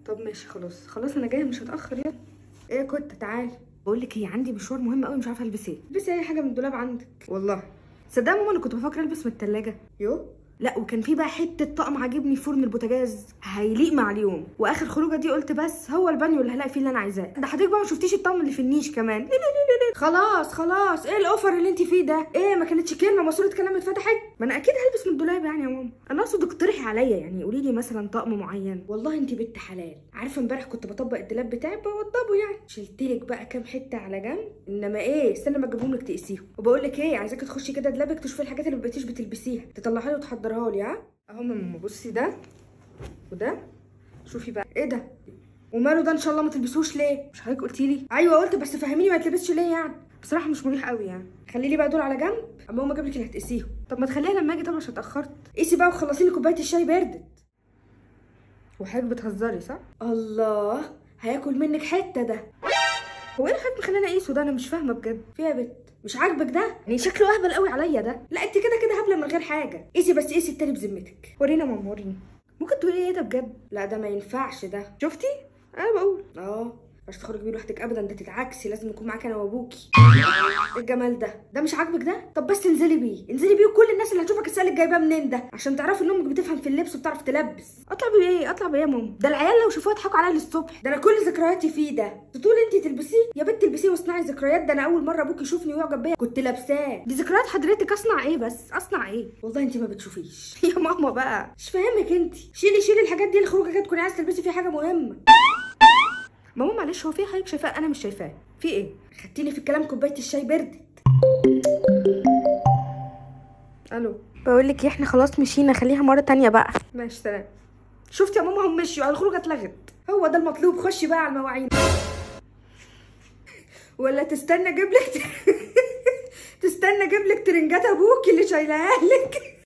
طب ماشي خلاص خلاص انا جايه مش هتاخر يلا ايه كنت تعالي بقول لك ايه عندي مشوار مهم قوي مش عارفه البس ايه البسي اي حاجه من الدولاب عندك والله صدق ماما انا كنت بفكر البس من التلاجة يو لا وكان في بقى حته طقم عاجبني في فرن البوتاجاز هيليق مع اليوم واخر خروجه دي قلت بس هو البانيو اللي هلاقي فيه اللي انا عايزاه ده حضرتك بقى ما شفتيش الطقم اللي في النيش كمان ليه ليه ليه ليه ليه. خلاص خلاص ايه الاوفر اللي انت فيه ده ايه ما كانتش كلمه ماسوره كلام اتفتحت ما انا اكيد هلبس من الدولاب يعني يا ماما انا اقصد اقترحي عليا يعني قولي لي مثلا طقم معين والله انت بنت حلال عارفه امبارح كنت بطبق الدولاب بتاعي بوضبه يعني شلت لك بقى كام حته على جنب انما ايه استنى ما اجيبهم لك تقيسيهم وبقول لك ايه عايزاكي تخشي كده دولابك تشوفي الحاجات اللي ما بقيتيش بتلبسيها تطلعها لي وتحضرها لي ها اهو ماما بصي ده وده شوفي بقى ايه ده وماله ده ان شاء الله ما تلبسوش ليه مش حضرتك قلتي لي ايوه قلت بس فهميني ما يتلبسش ليه يعني بصراحه مش مريح قوي يعني خلي لي بقى دول على جنب اما اقوم اجيب لك اللي هتقيسيهم طب ما تخليها لما اجي طبعا عشان اتاخرت قيسي بقى وخلصي لي كوبايه الشاي بردت وحضرتك بتهزري صح الله هياكل منك حته ده هو ايه اللي حضرتك مخليني اقيسه ده انا مش فاهمه بجد في يا بت مش عاجبك ده يعني شكله اهبل قوي عليا ده لا انت كده كده هبله من غير حاجه قيسي بس قيسي التاني بذمتك ورينا ماما وريني ممكن تقولي ايه ده بجد لا ده ما ينفعش ده شفتي انا بقول اه مش تخرجي بيه لوحدك ابدا ده تتعكسي لازم يكون معاك انا وابوكي إيه الجمال ده ده مش عاجبك ده طب بس انزلي بيه انزلي بيه وكل الناس اللي هتشوفك تسالك جايباه منين ده عشان تعرفي ان امك بتفهم في اللبس وبتعرف تلبس اطلع بيه ايه اطلع بيه يا ماما ده العيال لو شافوها يضحكوا عليا للصبح ده انا كل ذكرياتي فيه ده تقول انت تلبسيه يا بنت تلبسيه واصنعي ذكريات ده انا اول مره ابوك يشوفني ويعجب بيا كنت لابساه دي ذكريات حضرتك اصنع ايه بس اصنع ايه والله انت ما بتشوفيش يا ماما بقى مش فاهمك انت شيلي شيلي الحاجات دي الخروجه كده تكوني عايزه تلبسي فيها حاجه مهمه ماما معلش هو في حضرتك شايفاه انا مش شايفاه في ايه خدتيلي في الكلام كوبايه الشاي بردت الو بقول لك احنا خلاص مشينا خليها مره تانية بقى ماشي سلام شفتي يا ماما هم مشيوا الخروجه اتلغت هو ده المطلوب خشي بقى على المواعين ولا تستنى اجيب لك تستنى اجيب لك ترنجات ابوك اللي شايلاها لك